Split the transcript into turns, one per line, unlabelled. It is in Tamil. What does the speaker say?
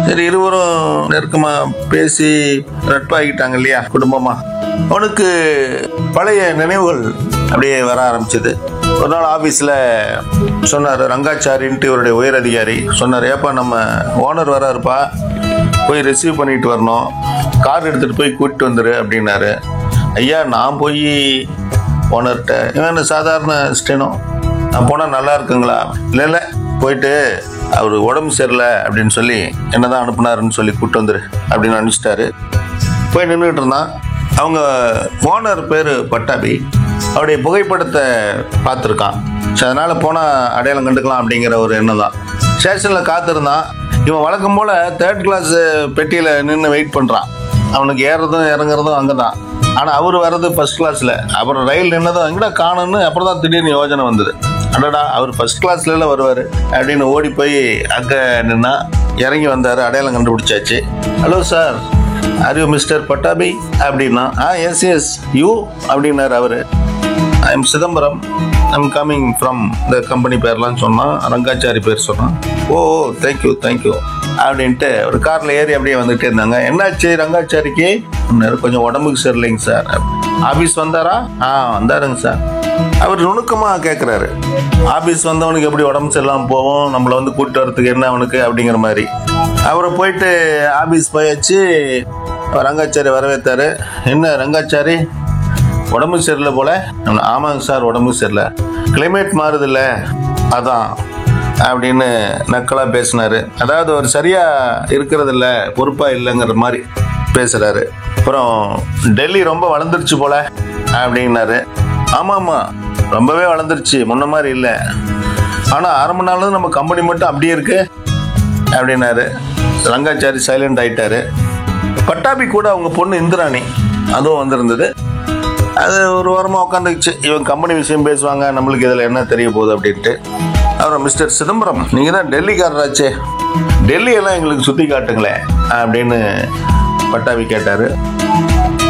சரி இருவரும் நெருக்கமாக பேசி நட்பாகிட்டாங்க இல்லையா குடும்பமா அவனுக்கு பழைய நினைவுகள் அப்படியே வர ஆரம்பிச்சது ஒரு நாள் ஆஃபீஸில் சொன்னார் ரங்காச்சாரின்ட்டு இவருடைய உயர் அதிகாரி சொன்னார் ஏப்பா நம்ம ஓனர் வராருப்பா போய் ரிசீவ் பண்ணிட்டு வரணும் கார் எடுத்துகிட்டு போய் கூட்டிட்டு வந்துரு அப்படின்னாரு ஐயா நான் போய் ஓனர்கிட்ட இவன் சாதாரண ஸ்டெனோ நான் போனால் நல்லா இருக்குங்களா இல்லை இல்லை போயிட்டு அவர் உடம்பு சரியில்லை அப்படின்னு சொல்லி என்னதான் அனுப்புனாருன்னு சொல்லி கூப்பிட்டு வந்துரு அப்படின்னு அனுப்பிச்சிட்டாரு போய் நின்றுட்டு இருந்தான் அவங்க ஓனர் பேர் பட்டாபி அவருடைய புகைப்படத்தை பார்த்துருக்கான் ஸோ அதனால் போனால் அடையாளம் கண்டுக்கலாம் அப்படிங்கிற ஒரு எண்ணம் தான் ஸ்டேஷனில் காத்திருந்தான் இவன் வழக்கம் போல் தேர்ட் கிளாஸ் பெட்டியில் நின்று வெயிட் பண்ணுறான் அவனுக்கு ஏறுறதும் இறங்குறதும் அங்கே தான் ஆனால் அவர் வர்றது ஃபர்ஸ்ட் கிளாஸில் அப்புறம் ரயில் நின்னதும் எங்கடா காணும்னு அப்புறம் தான் திடீர்னு யோஜனை வந்தது அடடா அவர் ஃபர்ஸ்ட் கிளாஸ்ல வருவார் அப்படின்னு ஓடி போய் அங்கே நின்னா இறங்கி வந்தார் அடையாளம் கண்டுபிடிச்சாச்சு hello sir are you mister Pattabhi அப்படின்னா ஆ எஸ் எஸ் யூ அப்படின்னாரு அவர் I am Chidambaram I'm coming from இந்த கம்பெனி பேர்லாம் சொன்னான் ரங்காச்சாரி பேர் சொன்னான் ஓ தேங்க்யூ தேங்க்யூ அப்படின்ட்டு ஒரு காரில் ஏறி அப்படியே வந்துட்டே இருந்தாங்க என்னாச்சு ரங்காச்சாரிக்கு அப்படின்னாரு, கொஞ்சம் உடம்புக்கு சரியில்லைங்க சார் ஆஃபீஸ் வந்தாரா ஆ வந்தாருங்க சார் அவர் நுணுக்கமாக கேட்குறாரு ஆஃபீஸ் வந்தவனுக்கு எப்படி உடம்பு சரியில்லாமல் போவோம் நம்மளை வந்து கூப்பிட்டு வரதுக்கு என்ன அவனுக்கு அப்படிங்கிற மாதிரி அவரை போயிட்டு ஆஃபீஸ் போயாச்சு ரங்காச்சாரி வரவேற்றாரு என்ன ரங்காச்சாரி உடம்பு சரியில்லை போல நான், ஆமாங்க சார் உடம்பு சரியில்லை கிளைமேட் மாறுதில்ல அதான் அப்படின்னு நக்கலாக பேசினாரு அதாவது அவர் சரியாக இருக்கிறதில்ல பொறுப்பாக இல்லைங்கிற மாதிரி பேசுகிறாரு அப்புறம் டெல்லி ரொம்ப வளர்ந்துருச்சு போல அப்படின்னாரு ஆமாம் ஆமாம் ரொம்பவே வளர்ந்துருச்சு முன்ன மாதிரி இல்லை ஆனால் அரை மணி நாள் நம்ம கம்பெனி மட்டும் அப்படியே இருக்கு அப்படின்னாரு ரங்காச்சாரி சைலண்ட் ஆயிட்டாரு பட்டாபி கூட அவங்க பொண்ணு இந்திராணி அதுவும் வந்திருந்தது அது ஒரு வாரமாக உட்காந்துக்குச்சு இவன் கம்பெனி விஷயம் பேசுவாங்க நம்மளுக்கு இதில் என்ன தெரிய போகுது அப்படின்ட்டு அப்புறம் மிஸ்டர் சிதம்பரம் நீங்கள் தான் டெல்லிக்காரராச்சே டெல்லி எல்லாம் எங்களுக்கு சுற்றி காட்டுங்களேன் அப்படின்னு பட்டாபி கேட்டார்